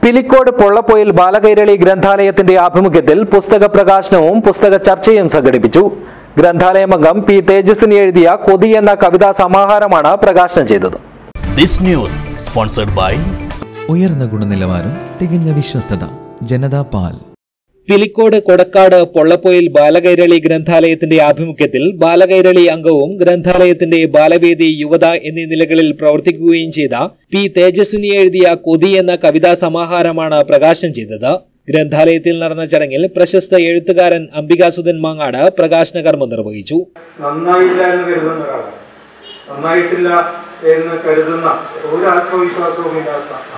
പിലിക്കോട് പൊള്ളപ്പൊയിൽ ബാലകൈരളി ഗ്രന്ഥാലയത്തിന്റെ ആഭിമുഖ്യത്തിൽ പുസ്തക പ്രകാശനവും പുസ്തക ചർച്ചയും സംഘടിപ്പിച്ചു ഗ്രന്ഥാലയം അംഗം പി തേജസ്വിനി എഴുതിയ കൊതി എന്ന കവിതാ സമാഹാരമാണ് പ്രകാശനം ചെയ്തത് This news sponsored by ഉയർന്ന ഗുണനിലവാരം തികഞ്ഞ വിശ്വസ്തത ജനതാ പാൽ പിലിക്കോട് കൊടക്കാട് പൊള്ളപ്പൊയിൽ ബാലകൈരളി ഗ്രന്ഥാലയത്തിന്റെ ആഭിമുഖ്യത്തിൽ ബാലകൈരളി അംഗവും ഗ്രന്ഥാലയത്തിന്റെ ബാലവേദി യുവത എന്നീ നിലകളിൽ പ്രവർത്തിക്കുകയും ചെയ്ത പി തേജസ്വിനി എഴുതിയ കൊതി എന്ന കവിതാ സമാഹാരമാണ് പ്രകാശനം ചെയ്തത് ഗ്രന്ഥാലയത്തിൽ നടന്ന ചടങ്ങിൽ പ്രശസ്ത എഴുത്തുകാരൻ അംബികാസുധൻ മാങ്ങാട് പ്രകാശന കർമ്മം നിർവഹിച്ചു നന്നായില്ല എന്ന് കരുതുന്ന ഒരാളാണ് നന്നായിട്ടില്ല എന്ന് കരുതുന്ന ഒരു ആത്മവിശ്വാസവും ഇല്ലാത്ത ആളാണ്.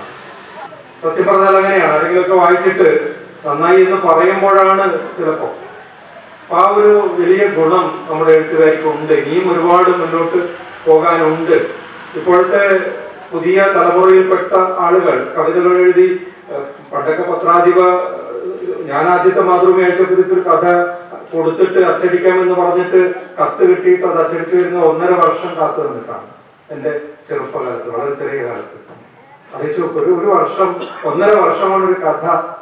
സത്യം പറഞ്ഞാൽ അങ്ങനെയാണ് ആരെങ്കിലുമൊക്കെ വായിച്ചിട്ട് നന്നായി എന്ന് പറയുമ്പോഴാണ് ചിലപ്പോ അപ്പൊ ആ ഒരു വലിയ ഗുണം നമ്മുടെ എഴുത്തുകാർക്ക് ഉണ്ട് ഇനിയും ഒരുപാട് മുന്നോട്ട് പോകാനുണ്ട് ഇപ്പോഴത്തെ പുതിയ തലമുറയിൽപ്പെട്ട ആളുകൾ കവിതകൾ എഴുതി ഏഹ്, പണ്ടൊക്കെ പത്രാധിപ ഏഹ്, ഞാൻ ആദ്യത്തെ മാതൃഭൂമി അയച്ചപ്പോഴത്തെ ഒരു കഥ കൊടുത്തിട്ട് അച്ചടിക്കാമെന്ന് പറഞ്ഞിട്ട് കത്ത് കിട്ടിയിട്ട് അത് അച്ചടിച്ചു വരുന്ന ഒന്നര വർഷം കാത്തു നിന്നിട്ടാണ് എന്റെ ചെറുപ്പകാലത്ത് വളരെ ചെറിയ കാലത്ത് അറിയിച്ചു നോക്ക്, ഒരു ഒരു വർഷം ഒന്നര വർഷമാണ് ഒരു കഥ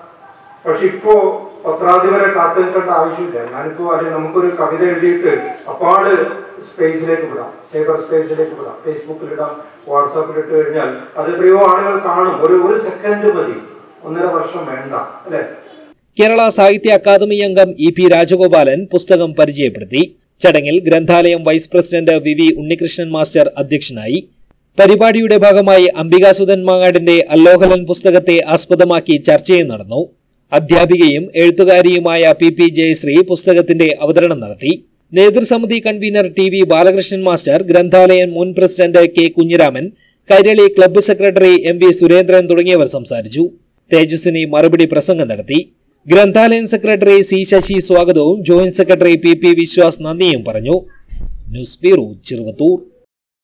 പക്ഷെ ഇപ്പോ പത്രാധിപരെ കാത്തു നിൽക്കേണ്ട ആവശ്യമില്ല ഞാനിപ്പോ അല്ലെങ്കിൽ നമുക്കൊരു കവിത എഴുതിയിട്ട് അപ്പാട് സ്പേസിലേക്ക് വിടാം സൈബർ സ്പേസിലേക്ക് വിടാം ഫേസ്ബുക്കിൽ ഇടാം വാട്സാപ്പിൽ ഇട്ട് കഴിഞ്ഞാൽ അത് എത്രയോ ആളുകൾ കാണും ഒരു ഒരു സെക്കൻഡ് മതി ഒന്നര വർഷം വേണ്ട അല്ലെ കേരള സാഹിത്യ അക്കാദമി അംഗം ഇ പി രാജഗോപാലൻ പുസ്തകം പരിചയപ്പെടുത്തി ചടങ്ങിൽ ഗ്രന്ഥാലയം vice president V V Unnikrishnan master അധ്യക്ഷനായി പരിപാടിയുടെ ഭാഗമായി അംബികാസുധൻ മാങ്ങാടിന്റെ അല്ലോഹലൻ പുസ്തകത്തെ ആസ്പദമാക്കി ചർച്ചയും നടന്നു അധ്യാപികയും എഴുത്തുകാരിയുമായ പി പി ജയശ്രീ പുസ്തകത്തിന്റെ അവതരണം നടത്തി നേതൃസമിതി convener T V Balakrishnan master ഗ്രന്ഥാലയം മുൻ president K Kunhiraman Kairali club secretary M V Surendran തുടങ്ങിയവർ സംസാരിച്ചു തേജസ്വിനി മറുപടി പ്രസംഗം നടത്തി ഗ്രന്ഥാലയം സെക്രട്ടറി സി ശശി സ്വാഗതവും joint secretary P P Viswas നന്ദിയും പറഞ്ഞു ന്യൂസ് ബ്യൂറോ ചെറുവത്തൂർ